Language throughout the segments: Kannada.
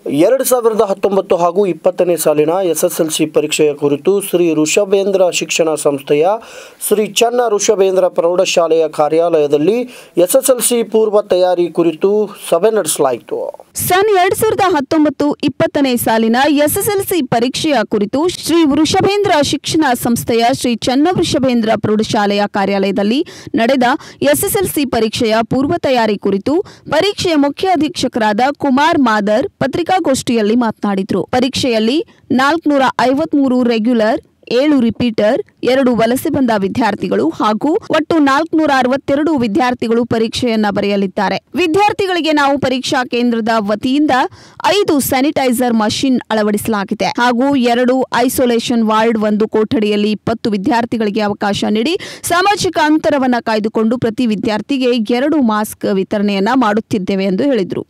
ಎರಡು ಸಾವಿರದ ಹತ್ತೊಂಬತ್ತು ಹಾಗೂ ಇಪ್ಪತ್ತನೇ ಸಾಲಿನ ಎಸ್ಎಸ್ಎಲ್ಸಿ ಪರೀಕ್ಷೆಯ ಕುರಿತು ಶ್ರೀ ಋಷಭೇಂದ್ರ ಶಿಕ್ಷಣ ಸಂಸ್ಥೆಯ ಶ್ರೀ ಚನ್ನ ಋಷಭೇಂದ್ರ ಪ್ರೌಢಶಾಲೆಯ ಕಾರ್ಯಾಲಯದಲ್ಲಿ ಎಸ್ಎಸ್ಎಲ್ಸಿ ಪೂರ್ವ ತಯಾರಿ ಕುರಿತು ಸಭೆ ನಡೆಸಲಾಯಿತು ಸನ್ ಎರಡ್ ಸಾವಿರದ ಹತ್ತೊಂಬತ್ತು ಇಪ್ಪತ್ತನೇ ಸಾಲಿನ ಎಸ್ಎಸ್ಎಲ್ಸಿ ಪರೀಕ್ಷೆಯ ಕುರಿತು ಶ್ರೀ ವೃಷಭೇಂದ್ರ ಶಿಕ್ಷಣ ಸಂಸ್ಥೆಯ ಶ್ರೀ ಚನ್ನ ವೃಷಭೇಂದ್ರ ಪ್ರೌಢಶಾಲೆಯ ಕಾರ್ಯಾಲಯದಲ್ಲಿ ನಡೆದ ಎಸ್ಎಸ್ಎಲ್ಸಿ ಪರೀಕ್ಷೆಯ ಪೂರ್ವ ತಯಾರಿ ಕುರಿತು ಪರೀಕ್ಷೆಯ ಮುಖ್ಯ ಅಧೀಕ್ಷಕರಾದ ಕುಮಾರ್ ಮಾದರ್ ಪತ್ರಿಕಾಗೋಷ್ಠಿಯಲ್ಲಿ ಮಾತನಾಡಿದರು ಪರೀಕ್ಷೆಯಲ್ಲಿ ನಾಲ್ಕುನೂರ ಐವತ್ಮೂರು ರೆಗ್ಯುಲರ್ ಏಳು ರಿಪೀಟರ್ ಎರಡು ವಲಸೆ ಬಂದ ವಿದ್ಯಾರ್ಥಿಗಳು ಹಾಗೂ ಒಟ್ಟು ನಾಲ್ಕುನೂರ ಅರವತ್ತೆರಡು ವಿದ್ಯಾರ್ಥಿಗಳು ಪರೀಕ್ಷೆಯನ್ನ ಬರೆಯಲಿದ್ದಾರೆ ವಿದ್ಯಾರ್ಥಿಗಳಿಗೆ ನಾವು ಪರೀಕ್ಷಾ ಕೇಂದ್ರದ ವತಿಯಿಂದ ಐದು ಸ್ಯಾನಿಟೈಸರ್ ಮಷಿನ್ ಅಳವಡಿಸಲಾಗಿದೆ ಹಾಗೂ ಎರಡು ಐಸೋಲೇಷನ್ ವಾರ್ಡ್ ಒಂದು ಕೊಠಡಿಯಲ್ಲಿ ಇಪ್ಪತ್ತು ವಿದ್ಯಾರ್ಥಿಗಳಿಗೆ ಅವಕಾಶ ನೀಡಿ ಸಾಮಾಜಿಕ ಅಂತರವನ್ನ ಕಾಯ್ದುಕೊಂಡು ಪ್ರತಿ ವಿದ್ಯಾರ್ಥಿಗೆ ಎರಡು ಮಾಸ್ಕ್ ವಿತರಣೆಯನ್ನ ಮಾಡುತ್ತಿದ್ದೇವೆ ಎಂದು ಹೇಳಿದರು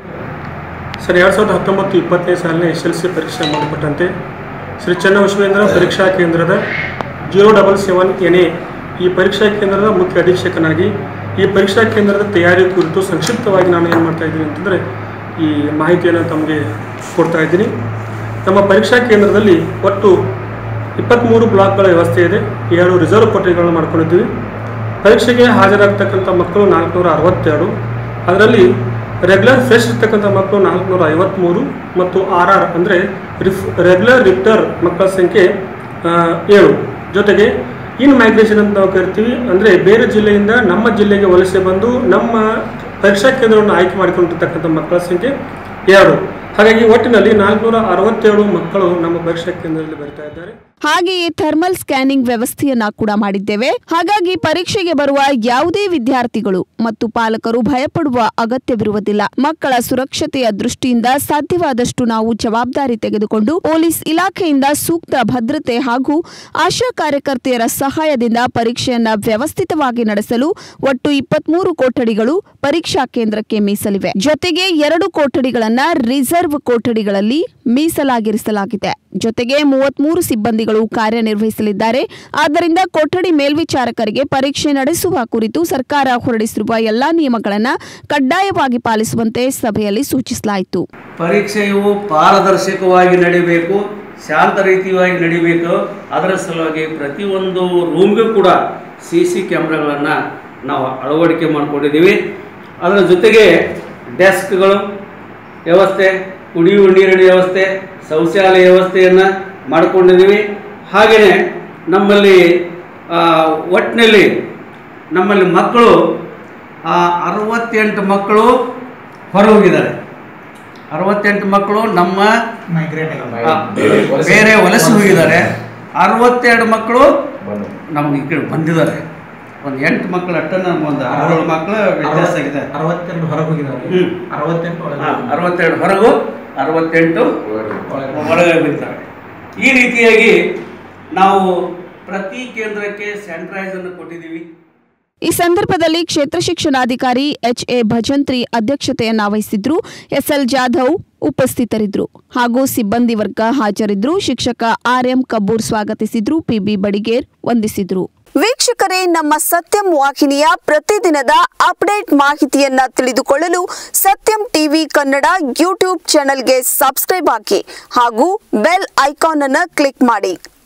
ಸರ್ ಎರಡು ಸಾವಿರದ ಹತ್ತೊಂಬತ್ತು ಇಪ್ಪತ್ತನೇ ಸಾಲಿನ ಎಸ್ ಎಲ್ ಸಿ ಪರೀಕ್ಷೆ ಸಂಬಂಧಪಟ್ಟಂತೆ ಶ್ರೀ ಚನ್ನ ವಿಶ್ವೇಂದ್ರ ಪರೀಕ್ಷಾ ಕೇಂದ್ರದ zero double seven N A ಈ ಪರೀಕ್ಷಾ ಕೇಂದ್ರದ ಮುಖ್ಯ ಅಧೀಕ್ಷಕನಾಗಿ ಈ ಪರೀಕ್ಷಾ ಕೇಂದ್ರದ ತಯಾರಿ ಕುರಿತು ಸಂಕ್ಷಿಪ್ತವಾಗಿ ನಾನು ಏನು ಮಾಡ್ತಾ ಇದ್ದೀನಿ ಅಂತಂದರೆ ಈ ಮಾಹಿತಿಯನ್ನು ತಮಗೆ ಕೊಡ್ತಾ ಇದ್ದೀನಿ ನಮ್ಮ ಪರೀಕ್ಷಾ ಕೇಂದ್ರದಲ್ಲಿ ಒಟ್ಟು ಇಪ್ಪತ್ತ್ಮೂರು ಬ್ಲಾಕ್ಗಳ ವ್ಯವಸ್ಥೆ ಇದೆ ಏಳು ರಿಸರ್ವ್ ಕೊಠಡಿಗಳನ್ನು ಮಾಡ್ಕೊಂಡಿದ್ದೀವಿ ಪರೀಕ್ಷೆಗೆ ಹಾಜರಾಗ್ತಕ್ಕಂಥ ಮಕ್ಕಳು ನಾಲ್ಕುನೂರ ಅರವತ್ತೆರಡು ಅದರಲ್ಲಿ ರೆಗ್ಯುಲರ್ ಫ್ರೆಶ್ ಇರ್ತಕ್ಕಂಥ ಮಕ್ಕಳು ನಾಲ್ಕುನೂರ ಐವತ್ತ್ಮೂರು ಮತ್ತು ಆರ್ ಆರ್ ಅಂದರೆ ರಿಫ್ ರೆಗ್ಯುಲರ್ ರಿಪ್ಟರ್ ಮಕ್ಕಳ ಸಂಖ್ಯೆ ಆ, ಏಳು ಜೊತೆಗೆ ಇನ್ ಮೈಗ್ರೇಷನ್ ಅಂತ ನಾವು ಕರಿತೀವಿ ಅಂದರೆ ಬೇರೆ ಜಿಲ್ಲೆಯಿಂದ ನಮ್ಮ ಜಿಲ್ಲೆಗೆ ವಲಸೆ ಬಂದು ನಮ್ಮ ಪರೀಕ್ಷಾ ಕೇಂದ್ರವನ್ನು ಆಯ್ಕೆ ಮಾಡಿಕೊಂಡಿರ್ತಕ್ಕಂಥ ಮಕ್ಕಳ ಸಂಖ್ಯೆ ಎರಡು ಹಾಗಾಗಿ ಒಟ್ಟಿನಲ್ಲಿ ನಾಲ್ಕುನೂರ ಅರವತ್ತೇಳು ಮಕ್ಕಳು ನಮ್ಮ ಪರೀಕ್ಷಾ ಕೇಂದ್ರದಲ್ಲಿ ಬರ್ತಾ ಇದ್ದಾರೆ ಹಾಗೆಯೇ ಥರ್ಮಲ್ ಸ್ಕ್ಯಾನಿಂಗ್ ವ್ಯವಸ್ಥೆಯನ್ನ ಕೂಡ ಮಾಡಿದ್ದೇವೆ ಹಾಗಾಗಿ ಪರೀಕ್ಷೆಗೆ ಬರುವ ಯಾವುದೇ ವಿದ್ಯಾರ್ಥಿಗಳು ಮತ್ತು ಪಾಲಕರು ಭಯಪಡುವ ಅಗತ್ಯವಿರುವುದಿಲ್ಲ ಮಕ್ಕಳ ಸುರಕ್ಷತೆಯ ದೃಷ್ಟಿಯಿಂದ ಸಾಧ್ಯವಾದಷ್ಟು ನಾವು ಜವಾಬ್ದಾರಿ ತೆಗೆದುಕೊಂಡು ಪೊಲೀಸ್ ಇಲಾಖೆಯಿಂದ ಸೂಕ್ತ ಭದ್ರತೆ ಹಾಗೂ ಆಶಾ ಕಾರ್ಯಕರ್ತೆಯರ ಸಹಾಯದಿಂದ ಪರೀಕ್ಷೆಯನ್ನ ವ್ಯವಸ್ಥಿತವಾಗಿ ನಡೆಸಲು ಒಟ್ಟು ಇಪ್ಪತ್ಮೂರು ಕೊಠಡಿಗಳು ಪರೀಕ್ಷಾ ಕೇಂದ್ರಕ್ಕೆ ಮೀಸಲಿವೆ ಜೊತೆಗೆ ಎರಡು ಕೊಠಡಿಗಳನ್ನ ರಿಸರ್ವ್ ಕೊಠಡಿಗಳಲ್ಲಿ ಮೀಸಲಾಗಿರಿಸಲಾಗಿದೆ ಜೊತೆಗೆ ಮೂವತ್ಮೂರು ಸಿಬ್ಬಂದಿಗಳು ಕಾರ್ಯನಿರ್ವಹಿಸಲಿದ್ದಾರೆ ಆದ್ದರಿಂದ ಕೊಠಡಿ ಮೇಲ್ವಿಚಾರಕರಿಗೆ ಪರೀಕ್ಷೆ ನಡೆಸುವ ಕುರಿತು ಸರ್ಕಾರ ಹೊರಡಿಸಿರುವ ಎಲ್ಲಾ ನಿಯಮಗಳನ್ನು ಕಡ್ಡಾಯವಾಗಿ ಪಾಲಿಸುವಂತೆ ಸಭೆಯಲ್ಲಿ ಸೂಚಿಸಲಾಯಿತು ಪರೀಕ್ಷೆಯು ಪಾರದರ್ಶಕವಾಗಿ ನಡೀಬೇಕು ಶಾಂತ ರೀತಿಯಾಗಿ ನಡೀಬೇಕು ಅದರ ಸಲುವಾಗಿ ಪ್ರತಿಯೊಂದು ರೂಮ್ಗೂ ಕೂಡ ಸಿ ಸಿ ಕ್ಯಾಮ್ರಾಗಳನ್ನು ನಾವು ಅಳವಡಿಕೆ ಮಾಡಿಕೊಂಡಿದ್ದೀವಿ ಅದರ ಜೊತೆಗೆ ಡೆಸ್ಕ್ಗಳು ವ್ಯವಸ್ಥೆ ಕುಡಿಯುವ ನೀರಿನ ವ್ಯವಸ್ಥೆ ಶೌಚಾಲಯ ವ್ಯವಸ್ಥೆಯನ್ನು ಮಾಡಿಕೊಂಡಿದ್ದೀವಿ ಹಾಗೆಯೇ ನಮ್ಮಲ್ಲಿ ಆ, ಒಟ್ಟಿನಲ್ಲಿ ನಮ್ಮಲ್ಲಿ ಮಕ್ಕಳು ಆ, ಅರವತ್ತೆಂಟು ಮಕ್ಕಳು ಹೊರ ಹೋಗಿದ್ದಾರೆ ಅರವತ್ತೆಂಟು ಮಕ್ಕಳು ನಮ್ಮ ಆ, ಬೇರೆ ವಲಸೆ ಹೋಗಿದ್ದಾರೆ ಅರವತ್ತೆರಡು ಮಕ್ಕಳು ನಮಗೆ ಈ ಕಡೆ ಬಂದಿದ್ದಾರೆ ಒಂದು ಎಂಟು ಮಕ್ಕಳು ಅಟ್ಟ ನಮ್ಮ ಒಂದು ಆರೇಳು ಮಕ್ಕಳು ವ್ಯತ್ಯಾಸ ಆಗಿದೆ ಅರವತ್ತೆರಡು ಹೊರಗೆ ಹೋಗಿದ್ದಾರೆ ಹ್ಮ್. ಅರವತ್ತೆಂಟು ಒಳಗೆ ಹಾ, ಅರವತ್ತೆರಡು ಹೊರಗು ಅರವತ್ತೆಂಟು ಒಳಗೆ ಬಿದ್ದಾರೆ ಈ ರೀತಿಯಾಗಿ ನಾವು ಪ್ರತಿ ಕೇಂದ್ರಕ್ಕೆ ಸ್ಯಾನಿಟೈಸರ್ನ ಕೊಟ್ಟಿದ್ದೀವಿ ಈ ಸಂದರ್ಭದಲ್ಲಿ ಕ್ಷೇತ್ರ ಶಿಕ್ಷಣಾಧಿಕಾರಿ ಎಚ್ ಎ ಭಜಂತ್ರಿ ಅಧ್ಯಕ್ಷತೆಯನ್ನ ವಹಿಸಿದ್ರು ಎಸ್ಎಲ್ ಜಾಧವ್ ಉಪಸ್ಥಿತರಿದ್ದರು ಹಾಗೂ ಸಿಬ್ಬಂದಿ ವರ್ಗ ಹಾಜರಿದ್ರು ಶಿಕ್ಷಕ ಆರ್ ಎಂ ಕಬ್ಬೂರ್ ಸ್ವಾಗತಿಸಿದ್ರು ಪಿಬಿ ಬಡಿಗೇರ್ ವಂದಿಸಿದ್ರು ವೀಕ್ಷಕರೇ ನಮ್ಮ ಸತ್ಯಂ ವಾಹಿನಿಯ ಪ್ರತಿದಿನದ ಅಪ್ಡೇಟ್ ಮಾಹಿತಿಯನ್ನ ತಿಳಿದುಕೊಳ್ಳಲು ಸತ್ಯಂ ಟಿವಿ ಕನ್ನಡ ಯೂಟ್ಯೂಬ್ ಚಾನೆಲ್ಗೆ ಸಬ್ಸ್ಕ್ರೈಬ್ ಹಾಕಿ ಹಾಗೂ ಬೆಲ್ ಐಕಾನ್ ಅನ್ನು ಕ್ಲಿಕ್ ಮಾಡಿ